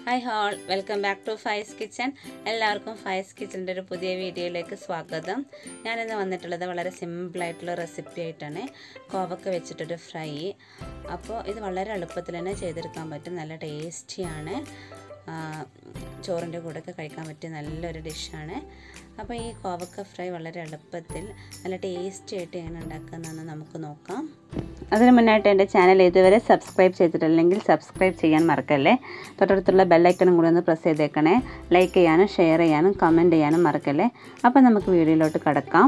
hi all welcome back to Faiz kitchen എല്ലാവർക്കും ഫൈസ് കിച്ചണിൻ്റെ ഒരു പുതിയ വീഡിയോയിലേക്ക് സ്വാഗതം ഞാനിന്ന് വന്നിട്ടുള്ളത് വളരെ സിമ്പിളായിട്ടുള്ള റെസിപ്പി ആയിട്ടാണ് കോവക്ക വെച്ചിട്ടൊരു ഫ്രൈ അപ്പോൾ ഇത് വളരെ എളുപ്പത്തിൽ തന്നെ ചെയ്തെടുക്കാൻ പറ്റും നല്ല ടേസ്റ്റിയാണ് ചോറിൻ്റെ കൂടെയൊക്കെ കഴിക്കാൻ പറ്റിയ നല്ലൊരു ഡിഷാണ് അപ്പോൾ ഈ കോവക്ക ഫ്രൈ വളരെ എളുപ്പത്തിൽ നല്ല ടേസ്റ്റി ആയിട്ട് എങ്ങനെ ഉണ്ടാക്കുന്നതെന്ന് നമുക്ക് നോക്കാം അതിന് മുന്നായിട്ട് എൻ്റെ ചാനൽ ഇതുവരെ സബ്സ്ക്രൈബ് ചെയ്തിട്ടില്ലെങ്കിൽ സബ്സ്ക്രൈബ് ചെയ്യാൻ മറക്കല്ലേ തൊട്ടടുത്തുള്ള ബെല്ലൈക്കണും കൂടി ഒന്ന് പ്രസ് ചെയ്തേക്കണേ ലൈക്ക് ചെയ്യാനും ഷെയർ ചെയ്യാനും കമൻറ്റ് ചെയ്യാനും മറക്കല്ലേ അപ്പോൾ നമുക്ക് വീഡിയോയിലോട്ട് കിടക്കാം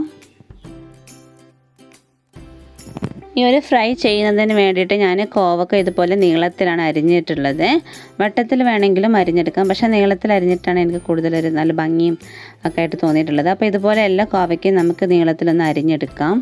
ഈ ഒരു ഫ്രൈ ചെയ്യുന്നതിന് വേണ്ടിയിട്ട് ഞാൻ കോവക്ക ഇതുപോലെ നീളത്തിലാണ് അരിഞ്ഞിട്ടുള്ളത് വട്ടത്തിൽ വേണമെങ്കിലും അരിഞ്ഞെടുക്കാം പക്ഷേ നീളത്തിൽ അരിഞ്ഞിട്ടാണ് എനിക്ക് കൂടുതലൊരു നല്ല ഭംഗിയും ഒക്കെ ആയിട്ട് തോന്നിയിട്ടുള്ളത് അപ്പോൾ ഇതുപോലെ എല്ലാ കോവയ്ക്കും നമുക്ക് നീളത്തിലൊന്ന് അരിഞ്ഞെടുക്കാം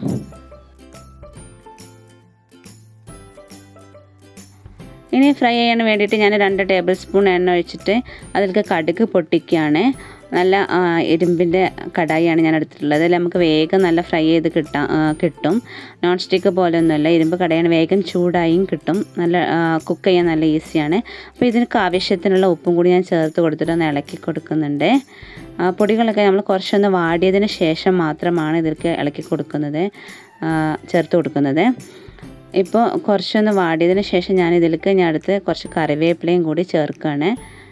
ഇനി ഫ്രൈ ചെയ്യാൻ വേണ്ടിയിട്ട് ഞാൻ രണ്ട് ടേബിൾ സ്പൂൺ എണ്ണ ഒഴിച്ചിട്ട് അതിലേക്ക് കടുക് പൊട്ടിക്കുകയാണ് നല്ല ഇരുമ്പിൻ്റെ കടായിയാണ് ഞാൻ എടുത്തിട്ടുള്ളത് അതിൽ നമുക്ക് വേഗം നല്ല ഫ്രൈ ചെയ്ത് കിട്ടാം കിട്ടും നോൺ സ്റ്റിക്ക് പോലെ ഒന്നുമല്ല ഇരുമ്പ് കടയാണ് വേഗം ചൂടായും കിട്ടും നല്ല കുക്ക് ചെയ്യാൻ നല്ല ഈസിയാണ് അപ്പോൾ ഇതിനൊക്കെ ആവശ്യത്തിനുള്ള ഉപ്പും കൂടി ഞാൻ ചേർത്ത് കൊടുത്തിട്ട് ഒന്ന് ഇളക്കി കൊടുക്കുന്നുണ്ട് പൊടികളൊക്കെ നമ്മൾ കുറച്ചൊന്ന് വാടിയതിന് ശേഷം മാത്രമാണ് ഇതിലേക്ക് ഇളക്കി കൊടുക്കുന്നത് ചേർത്ത് കൊടുക്കുന്നത് ഇപ്പോൾ കുറച്ചൊന്ന് വാടിയതിന് ശേഷം ഞാൻ ഇതിലേക്ക് ഞാൻ അടുത്ത് കുറച്ച് കറിവേപ്പിലയും കൂടി ചേർക്കുകയാണ്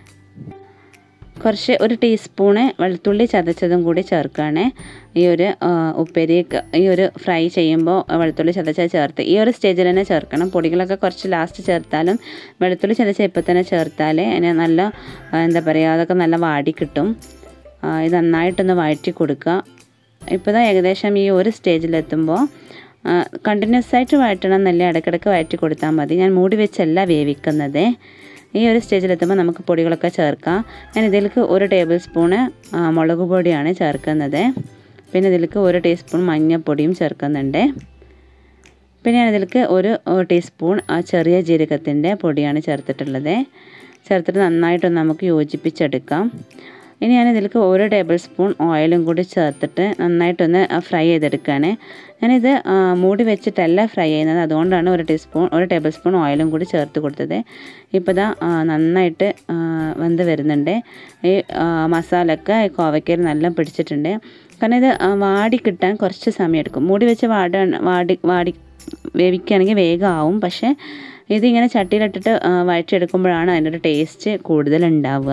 കുറച്ച് ഒരു ടീസ്പൂണ് വെളുത്തുള്ളി ചതച്ചതും കൂടി ചേർക്കുകയാണ് ഈ ഒരു ഉപ്പേരി ഈ ഒരു ഫ്രൈ ചെയ്യുമ്പോൾ വെളുത്തുള്ളി ചതച്ചത് ചേർത്ത് ഈ ഒരു സ്റ്റേജിൽ തന്നെ ചേർക്കണം പൊടികളൊക്കെ കുറച്ച് ലാസ്റ്റ് ചേർത്താലും വെളുത്തുള്ളി ചതച്ച ഇപ്പം തന്നെ ചേർത്താൽ അതിന് നല്ല എന്താ പറയുക അതൊക്കെ നല്ല വാടി കിട്ടും ഇത് നന്നായിട്ടൊന്ന് വഴറ്റി കൊടുക്കുക ഇപ്പോൾ ഏകദേശം ഈ ഒരു സ്റ്റേജിലെത്തുമ്പോൾ കണ്ടിന്യൂസ് ആയിട്ട് വഴറ്റണം എന്നല്ല ഇടയ്ക്കിടയ്ക്ക് വഴറ്റി കൊടുത്താൽ മതി ഞാൻ മൂടി വെച്ചല്ല വേവിക്കുന്നത് ഈ ഒരു സ്റ്റേജിലെത്തുമ്പോൾ നമുക്ക് പൊടികളൊക്കെ ചേർക്കാം ഞാൻ ഇതിലേക്ക് ഒരു ടേബിൾ സ്പൂണ് മുളക് പൊടിയാണ് ചേർക്കുന്നത് പിന്നെ ഇതിലേക്ക് ഒരു ടീസ്പൂൺ മഞ്ഞൾപ്പൊടിയും ചേർക്കുന്നുണ്ട് പിന്നെ ഞാൻ ഇതിലേക്ക് ഒരു ടീസ്പൂൺ ചെറിയ ജീരകത്തിൻ്റെ പൊടിയാണ് ചേർത്തിട്ടുള്ളത് ചേർത്തിട്ട് നന്നായിട്ടൊന്ന് നമുക്ക് യോജിപ്പിച്ചെടുക്കാം ഇനി ഞാൻ ഇതിലേക്ക് ഒരു ടേബിൾ സ്പൂൺ ഓയിലും കൂടി ചേർത്തിട്ട് നന്നായിട്ടൊന്ന് ഫ്രൈ ചെയ്തെടുക്കുകയാണ് ഞാനിത് മൂടി വെച്ചിട്ടല്ല ഫ്രൈ ചെയ്യുന്നത് അതുകൊണ്ടാണ് ഒരു ടീസ്പൂൺ ഒരു ടേബിൾ സ്പൂൺ ഓയിലും കൂടി ചേർത്ത് കൊടുത്തത് ഇപ്പോൾ ഇതാ നന്നായിട്ട് വെന്ത് വരുന്നുണ്ട് ഈ മസാലയൊക്കെ കോവയ്ക്കയിൽ നല്ല പിടിച്ചിട്ടുണ്ട് കാരണം ഇത് വാടി കിട്ടാൻ കുറച്ച് സമയം എടുക്കും മൂടി വെച്ച് വാട വാടി വാടി വേവിക്കുകയാണെങ്കിൽ വേഗമാവും പക്ഷേ ഇതിങ്ങനെ ചട്ടിയിലിട്ടിട്ട് വഴറ്റിയെടുക്കുമ്പോഴാണ് അതിൻ്റെ ഒരു ടേസ്റ്റ് കൂടുതൽ ഉണ്ടാവുക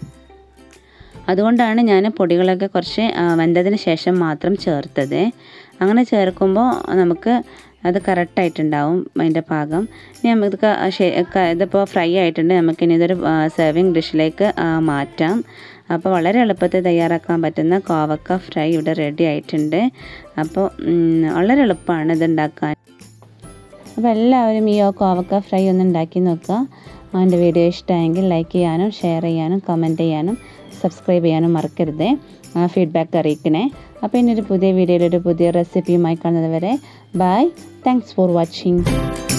അതുകൊണ്ടാണ് ഞാൻ പൊടികളൊക്കെ കുറച്ച് വെന്തതിന് ശേഷം മാത്രം ചേർത്തത് അങ്ങനെ ചേർക്കുമ്പോൾ നമുക്ക് അത് കറക്റ്റായിട്ടുണ്ടാവും അതിൻ്റെ പാകം ഇനി നമുക്ക് ഇതിപ്പോൾ ഫ്രൈ ആയിട്ടുണ്ട് നമുക്കിനി ഇതൊരു സെർവിങ് ഡിഷിലേക്ക് മാറ്റാം അപ്പോൾ വളരെ എളുപ്പത്തിൽ തയ്യാറാക്കാൻ പറ്റുന്ന കോവക്ക ഫ്രൈ ഇവിടെ റെഡി ആയിട്ടുണ്ട് അപ്പോൾ വളരെ എളുപ്പമാണ് ഇത് ഉണ്ടാക്കാൻ അപ്പോൾ എല്ലാവരും ഈ കോവക്ക ഫ്രൈ ഒന്ന് ഉണ്ടാക്കി നോക്കുക എൻ്റെ വീഡിയോ ഇഷ്ടമായെങ്കിൽ ലൈക്ക് ചെയ്യാനും ഷെയർ ചെയ്യാനും കമൻറ്റ് ചെയ്യാനും സബ്സ്ക്രൈബ് ചെയ്യാനും മറക്കരുത് ഫീഡ്ബാക്ക് അറിയിക്കണേ അപ്പോൾ ഇനി ഒരു പുതിയ വീഡിയോയിൽ ഒരു പുതിയ റെസിപ്പിയുമായി കാണുന്നത് വരെ ബൈ താങ്ക്സ് ഫോർ വാച്ചിങ്